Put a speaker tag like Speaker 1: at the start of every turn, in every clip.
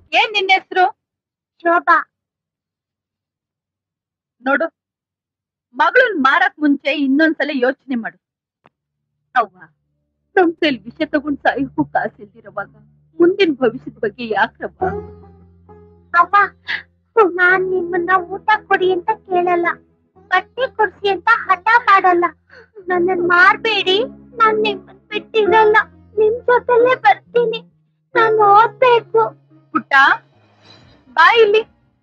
Speaker 1: ಏನ್ ನಿನ್ನ ಹೆಸರು
Speaker 2: ಶೋಭಾ
Speaker 1: ನೋಡು ಮಗಳನ್ ಮಾರಕ್ ಮುಂಚೆ ಇನ್ನೊಂದ್ಸಲ ಯೋಚನೆ ಮಾಡು ಅವ್ವ ನಮ್ ಕೈಲಿ ವಿಷ ತಗೊಂಡ್ ಸಾಯಕ್ಕೂ ಕಾಸಿಲ್ದಿರೋವಾಗ ಮುಂದಿನ ಭವಿಷ್ಯದ ಬಗ್ಗೆ ಯಾಕ್ರವ್ವ
Speaker 2: ಅವ್ವ ನಾನ್ ನಿಮ್ಮನ್ನ ಊಟ ಕೊಡಿ ಅಂತ ಕೇಳಲ್ಲ ಬಟ್ಟೆ ಕೊಡ್ಸಿ ಅಂತ ಹಠ ಮಾಡಲ್ಲ ನನ್ನನ್ ಮಾರ್ಬೇಡಿ ನಾನ್ ನಿಮ್ಮನ್ ಬಿಟ್ಟಿರಲ್ಲ ನಿಮ್ ಜೊತೆಲೇ ಬರ್ತೀನಿ ನಾನು ಓದ್ಬೇಕು
Speaker 1: ಪುಟ್ಟ ಬಾ ಇಲ್ಲಿ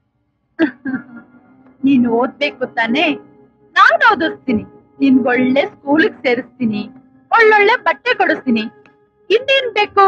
Speaker 1: ನೀನು ಓದ್ಬೇಕು ತಾನೇ ನಾನು ಓದಿಸ್ತೀನಿ ನಿನ್ಗೊಳ್ಳೆ ಸ್ಕೂಲಿಗೆ ಸೇರಿಸ್ತೀನಿ ಒಳ್ಳೊಳ್ಳೆ ಬಟ್ಟೆ ಕೊಡಿಸ್ತೀನಿ ಇನ್ನೇನ್ ಬೇಕು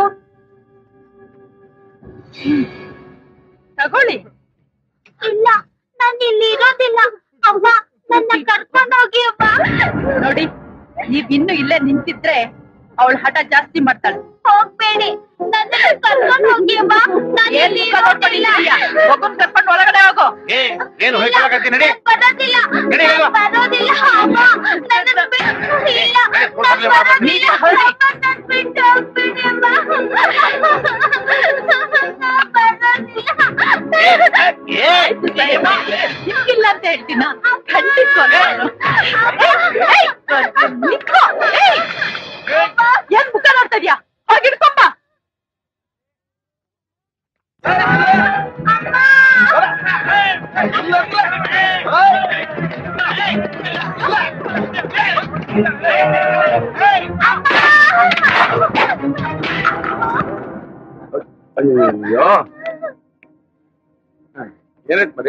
Speaker 1: ಹ್ಮ್. ತಗೊಳ್ಳಿ
Speaker 2: ಇಲ್ಲ ನಾನು ಇಲ್ಲಿ ಇರೋದಿಲ್ಲ ಅವ್ವ ನನ್ನ ಕರ್ಕೊಂಡು ಹೋಗಿ ಅವ್ವ
Speaker 1: ನೋಡಿ ನೀವ್ ಇನ್ನು ಇಲ್ಲೇ ನಿಂತಿದ್ರೆ ಅವಳ ಹಠ ಜಾಸ್ತಿ ಮಾಡ್ತಾಳೆ
Speaker 2: ಹೋಗ್ಬೇಡಿ ನನ್ನ ಕರ್ಕೊಂಡು ಹೋಗಿ ಅವ್ವ ನಾನು
Speaker 1: ಏನ್
Speaker 2: ಇಲ್ಲಿ
Speaker 1: ಮುಖ ನೋಡ್ಕೊಂಡು
Speaker 2: ಇರೋದಿಲ್ಲ
Speaker 1: ನಿಂತಿದ್ಯಾ? ಮಗುನ್ ಕರ್ಕೊಂಡು ಒಳಗಡೆ ಹೋಗೋ
Speaker 3: ಏ ಏನು ಹೇಳ್ಕೊಳಕತ್ತಿ ನಡಿ
Speaker 2: ನಾನ್ ಬರೋದಿಲ್ಲ
Speaker 3: ನಡಿ,
Speaker 2: ನಾನ್
Speaker 3: ಇಲ್ವಾ?
Speaker 2: ಬರೋದಿಲ್ಲ ಅವ್ವ ನನ್ನನ್ನ ಬಿಟ್ಟು ಇಲ್ಲ
Speaker 3: ನಡಿ,
Speaker 2: ನಾನ್
Speaker 3: ಕೂತ್ಕೊಳ್ಳಿ, ಬಾಬಾ.
Speaker 2: ಬರೋದಿಲ್ಲ
Speaker 1: ಹೊರಡಿ.
Speaker 2: ಅವ್ವ, ನನ್ ಬಿಟ್ಟು ಹೋಗ್ಬೇಡಿ ಅವ್ವ ನಾನ್ ಬರೋದಿಲ್ಲ
Speaker 3: ಏ
Speaker 1: ನಿಮ್ಗಿಲ್ಲ ಅಂತ ಹೇಳ್ತೀನ ಖಂಡಿತವಾಗ್ಲೂ ನಾನು. ಏಯ್, ಏಯ್, ನಿಂತ್ಕೋ, ಏಯ್. ಏನ್ ಮುಖ ನೋಡ್ತಾ ಇದ್ಯಾ ಹೋಗಿಡ್ಕೊಂಬ
Speaker 3: ಅಯ್ಯೋ ಏನಾಯ್ತು ಮರಿ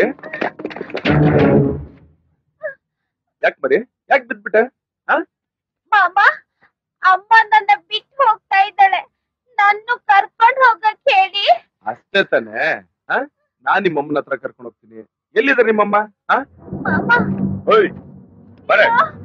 Speaker 3: ಯಾಕೆ ಮರಿ ಯಾಕೆ ಬಿದ್ಬಿಟ್ಟೆ
Speaker 2: ಮಾಮ ಅಮ್ಮ ನನ್ನ ಬಿಟ್ಟು ಹೋಗ್ತಾ ಇದ್ದಾಳೆ ನನ್ನ ಕರ್ಕೊಂಡು ಹೋಗಕ್ ಹೇಳಿ
Speaker 3: ಅಷ್ಟೇ ತಾನೆ ಆ? ನಾನ್ ನಿಮ್ಮಮ್ಮನ ಹತ್ರ ಕರ್ಕೊಂಡು ಹೋಗ್ತೀನಿ ಎಲ್ಲಿದೆ ನಿಮ್ಮಮ್ಮ ಆ?
Speaker 2: ಮಾಮ
Speaker 3: ಓಯ್ ಬರೇ
Speaker 2: ಅಯ್ಯೋ.